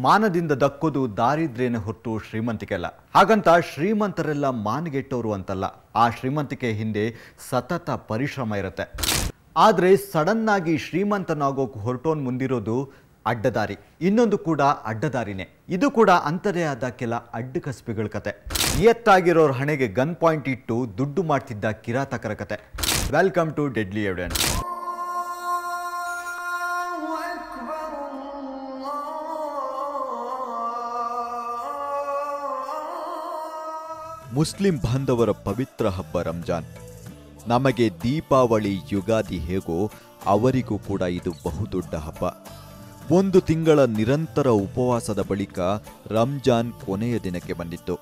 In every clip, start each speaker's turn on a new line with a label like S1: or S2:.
S1: ಮಾನದಿಂದ ದಕ್ಕೋದು ದಾರಿದ್ರ್ಯನ ಹೊರತು ಶ್ರೀಮಂತಿಕೆ ಅಲ್ಲ ಹಾಗಂತ ಶ್ರೀಮಂತರೆಲ್ಲ ಮಾನಗೆಟ್ಟವರು ಅಂತಲ್ಲ ಆ ಶ್ರೀಮಂತಿಕೆ ಹಿಂದೆ ಸತತ ಪರಿಶ್ರಮ ಇರುತ್ತೆ ಆದರೆ ಸಡನ್ ಆಗಿ ಶ್ರೀಮಂತನಾಗೋಕೆ ಹೊರಟೋನ್ ಮುಂದಿರೋದು ಅಡ್ಡದಾರಿ ಇನ್ನೊಂದು ಕೂಡ ಅಡ್ಡದಾರಿನೇ ಇದು ಕೂಡ ಅಂತದೇ ಆದ ಕೆಲ ಅಡ್ಡಕಸ್ಬಿಗಳ ಕತೆ ನಿಯತ್ತಾಗಿರೋರ್ ಹಣೆಗೆ ಗನ್ ಪಾಯಿಂಟ್ ಇಟ್ಟು ದುಡ್ಡು ಮಾಡ್ತಿದ್ದ ಕಿರಾತಕರ ಕತೆ welcome to deadly evidence Muslim ಬಾಂಧವರ ಪವಿತ್ರ ಹಬ್ಬ ರಂಜಾನ್ ನಮಗೆ ದೀಪಾವಳಿ ಯುಗಾದಿ ಹೇಗೋ ಅವರಿಗೂ ಕೂಡ ಇದು ಬಹುದೊಡ್ಡ ಹಬ್ಬ ಒಂದು ತಿಂಗಳ ನಿರಂತರ ಉಪವಾಸದ ಬಳಿಕ ರಂಜಾನ್ ಕೊನೆಯ ದಿನಕ್ಕೆ ಬಂದಿತ್ತು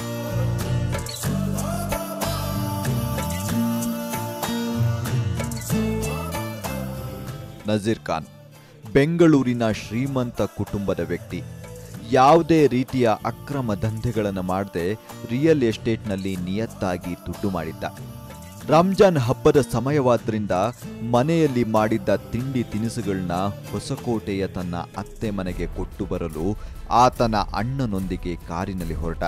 S1: ನಜೀರ್ ಖಾನ್ ಬೆಂಗಳೂರಿನ ಶ್ರೀಮಂತ ಕುಟುಂಬದ ವ್ಯಕ್ತಿ ಯಾವುದೇ ರೀತಿಯ ಅಕ್ರಮ ದಂಧೆಗಳನ್ನು ಮಾಡದೆ ರಿಯಲ್ ಎಸ್ಟೇಟ್ನಲ್ಲಿ ನಿಯತ್ತಾಗಿ ದುಡ್ಡು ಮಾಡಿದ್ದ ರಂಜಾನ್ ಹಬ್ಬದ ಸಮಯವಾದ್ರಿಂದ ಮನೆಯಲ್ಲಿ ಮಾಡಿದ್ದ ತಿಂಡಿ ತಿನಿಸುಗಳನ್ನ ಹೊಸಕೋಟೆಯ ತನ್ನ ಅತ್ತೆ ಮನೆಗೆ ಕೊಟ್ಟು ಬರಲು ಆತನ ಅಣ್ಣನೊಂದಿಗೆ ಕಾರಿನಲ್ಲಿ ಹೊರಟ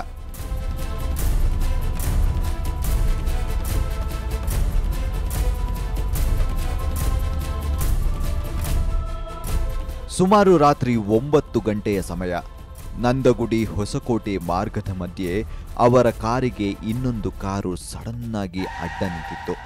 S1: ಸುಮಾರು ರಾತ್ರಿ ಒಂಬತ್ತು ಗಂಟೆಯ ಸಮಯ ನಂದಗುಡಿ ಹೊಸಕೋಟೆ ಮಾರ್ಗದ ಮಧ್ಯೆ ಅವರ ಕಾರಿಗೆ ಇನ್ನೊಂದು ಕಾರು ಸಡನ್ನಾಗಿ ಅಡ್ಡ ನಿಂತಿತ್ತು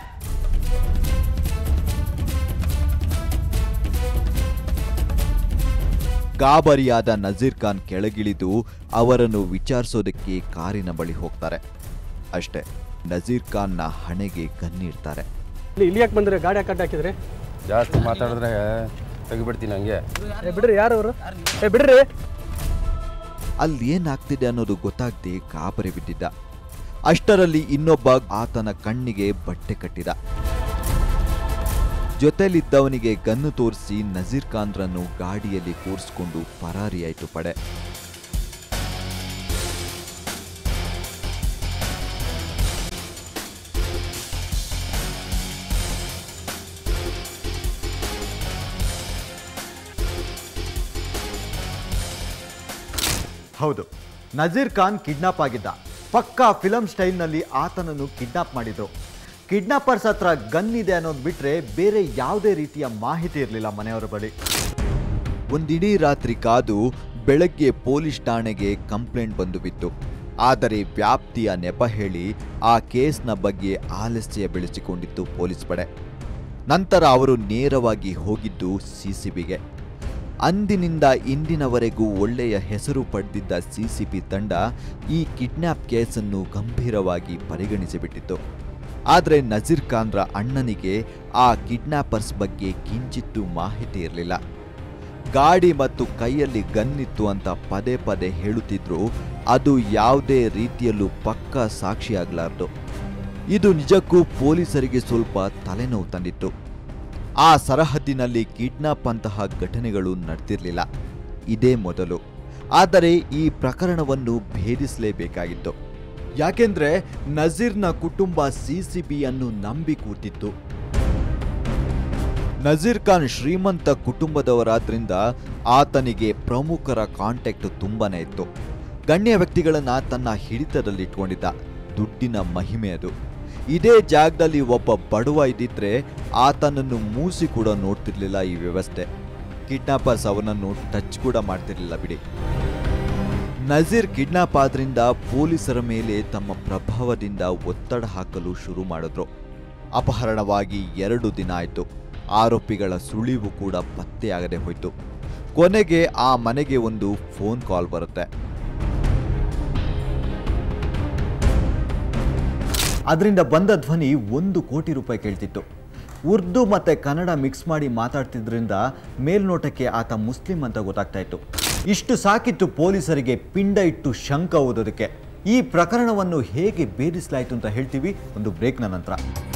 S1: ಗಾಬರಿಯಾದ ನಜೀರ್ ಖಾನ್ ಕೆಳಗಿಳಿದು ಅವರನ್ನು ವಿಚಾರಿಸೋದಕ್ಕೆ ಕಾರಿನ ಬಳಿ ಹೋಗ್ತಾರೆ ಅಷ್ಟೇ ನಜೀರ್ ಖಾನ್ನ ಹಣೆಗೆ ಕಣ್ಣಿಡ್ತಾರೆ
S2: ಇಲ್ಲಿ ಇಲ್ಲಿ ಯಾಕೆ ಬಂದ್ರೆ ಗಾಡಿ ಯಾಕೆ ಅಡ್ಡ ಹಾಕಿದ್ರಿ
S3: ಜಾಸ್ತಿ ಮಾತಾಡಿದ್ರೆ ತೆಗಿಬಿಡ್ತೀನಿ ಹಂಗೆ
S2: ಏ ಬಿಡ್ರಿ ಯಾರು ಅವರು ಏ ಬಿಡ್ರಿ
S1: ಅಲ್ಲಿ ಏನಾಗ್ತಿದೆ ಅನ್ನೋದು ಗೊತ್ತಾಗದೆ ಗಾಬರಿ ಬಿದ್ದಿದ್ದ ಅಷ್ಟರಲ್ಲಿ ಇನ್ನೊಬ್ಬ ಆತನ ಕಣ್ಣಿಗೆ ಬಟ್ಟೆ ಕಟ್ಟಿದ ಜೊತೆಲಿದ್ದವನಿಗೆ ಗನ್ನು ತೋರಿಸಿ ನಜೀರ್ ಖಾನ್ರನ್ನು ಗಾಡಿಯಲ್ಲಿ ಕೂರಿಸ್ಕೊಂಡು ಪರಾರಿಯಾಯಿತು ಪಡೆ ಹೌದು ನಜೀರ್ ಖಾನ್ ಕಿಡ್ನಾಪ್ ಆಗಿದ್ದ ಪಕ್ಕಾ ಫಿಲಂ ಸ್ಟೈಲ್ನಲ್ಲಿ ಆತನನ್ನು ಕಿಡ್ನಾಪ್ ಮಾಡಿದ್ರು ಕಿಡ್ನಾಪರ್ಸ್ ಹತ್ರ ಗನ್ ಇದೆ ಅನ್ನೋದು ಬಿಟ್ರೆ ಬೇರೆ ಯಾವುದೇ ರೀತಿಯ ಮಾಹಿತಿ ಇರಲಿಲ್ಲ ಮನೆಯವರ ಬಳಿ ಒಂದಿಡೀ ರಾತ್ರಿ ಕಾದು ಬೆಳಗ್ಗೆ ಪೊಲೀಸ್ ಠಾಣೆಗೆ ಕಂಪ್ಲೇಂಟ್ ಬಂದು ಬಿತ್ತು ಆದರೆ ವ್ಯಾಪ್ತಿಯ ನೆಪ ಹೇಳಿ ಆ ಕೇಸ್ನ ಬಗ್ಗೆ ಆಲಸ್ಯ ಬೆಳೆಸಿಕೊಂಡಿತ್ತು ಪೊಲೀಸ್ ಪಡೆ ನಂತರ ಅವರು ನೇರವಾಗಿ ಹೋಗಿದ್ದು ಸಿಸಿಬಿಗೆ ಅಂದಿನಿಂದ ಇಂದಿನವರೆಗೂ ಒಳ್ಳೆಯ ಹೆಸರು ಪಡೆದಿದ್ದ ಸಿಸಿಬಿ ತಂಡ ಈ ಕಿಡ್ನ್ಯಾಪ್ ಕೇಸನ್ನು ಗಂಭೀರವಾಗಿ ಪರಿಗಣಿಸಿಬಿಟ್ಟಿತ್ತು ಆದರೆ ನಜೀರ್ ಖಾನ್ರ ಅಣ್ಣನಿಗೆ ಆ ಕಿಡ್ನ್ಯಾಪರ್ಸ್ ಬಗ್ಗೆ ಕಿಂಚಿತ್ತೂ ಮಾಹಿತಿ ಇರಲಿಲ್ಲ ಗಾಡಿ ಮತ್ತು ಕೈಯಲ್ಲಿ ಗನ್ನಿತ್ತು ಅಂತ ಪದೇ ಪದೇ ಹೇಳುತ್ತಿದ್ರು ಅದು ಯಾವುದೇ ರೀತಿಯಲ್ಲೂ ಪಕ್ಕಾ ಸಾಕ್ಷಿಯಾಗಲಾರದು ಇದು ನಿಜಕ್ಕೂ ಪೊಲೀಸರಿಗೆ ಸ್ವಲ್ಪ ತಲೆನೋವು ತಂದಿತ್ತು ಆ ಸರಹದ್ದಿನಲ್ಲಿ ಕಿಡ್ನಾಪ್ ಅಂತಹ ಘಟನೆಗಳು ನಡೆದಿರಲಿಲ್ಲ ಇದೇ ಮೊದಲು ಆದರೆ ಈ ಪ್ರಕರಣವನ್ನು ಭೇದಿಸಲೇಬೇಕಾಗಿತ್ತು ಯಾಕೆಂದ್ರೆ ನಜೀರ್ನ ಕುಟುಂಬ ಸಿಸಿಬಿಯನ್ನು ನಂಬಿ ಕೂತಿತ್ತು ನಜೀರ್ ಖಾನ್ ಶ್ರೀಮಂತ ಕುಟುಂಬದವರಾದ್ರಿಂದ ಆತನಿಗೆ ಪ್ರಮುಖರ ಕಾಂಟ್ಯಾಕ್ಟ್ ತುಂಬಾನೇ ಇತ್ತು ಗಣ್ಯ ವ್ಯಕ್ತಿಗಳನ್ನ ತನ್ನ ಹಿಡಿತದಲ್ಲಿಟ್ಕೊಂಡಿದ್ದ ದುಡ್ಡಿನ ಮಹಿಮೆ ಅದು ಇದೇ ಜಾಗದಲ್ಲಿ ಒಬ್ಬ ಬಡವ ಇದ್ದಿದ್ರೆ ಆತನನ್ನು ಮೂಸಿ ಕೂಡ ನೋಡ್ತಿರ್ಲಿಲ್ಲ ಈ ವ್ಯವಸ್ಥೆ ಕಿಡ್ನಾಪರ್ಸ್ ಅವನನ್ನು ಟಚ್ ಕೂಡ ಮಾಡ್ತಿರ್ಲಿಲ್ಲ ಬಿಡಿ ನಜೀರ್ ಕಿಡ್ನಾಪ್ ಆದ್ರಿಂದ ಪೊಲೀಸರ ಮೇಲೆ ತಮ್ಮ ಪ್ರಭಾವದಿಂದ ಒತ್ತಡ ಹಾಕಲು ಶುರು ಮಾಡಿದ್ರು ಅಪಹರಣವಾಗಿ ಎರಡು ದಿನ ಆಯಿತು ಆರೋಪಿಗಳ ಸುಳಿವು ಕೂಡ ಪತ್ತೆಯಾಗದೆ ಹೋಯಿತು ಕೊನೆಗೆ ಆ ಮನೆಗೆ ಒಂದು ಫೋನ್ ಕಾಲ್ ಬರುತ್ತೆ ಅದರಿಂದ ಬಂದ ಧ್ವನಿ ಒಂದು ಕೋಟಿ ರೂಪಾಯಿ ಕೇಳ್ತಿತ್ತು ಉರ್ದು ಮತ್ತೆ ಕನ್ನಡ ಮಿಕ್ಸ್ ಮಾಡಿ ಮಾತಾಡ್ತಿದ್ರಿಂದ ಮೇಲ್ನೋಟಕ್ಕೆ ಆತ ಮುಸ್ಲಿಂ ಅಂತ ಗೊತ್ತಾಗ್ತಾ ಇತ್ತು ಇಷ್ಟು ಸಾಕಿತ್ತು ಪೊಲೀಸರಿಗೆ ಪಿಂಡ ಇಟ್ಟು ಶಂಕ ಓದೋದಕ್ಕೆ ಈ ಪ್ರಕರಣವನ್ನು ಹೇಗೆ ಭೇದಿಸಲಾಯಿತು ಅಂತ ಹೇಳ್ತೀವಿ ಒಂದು ಬ್ರೇಕ್ನ ನಂತರ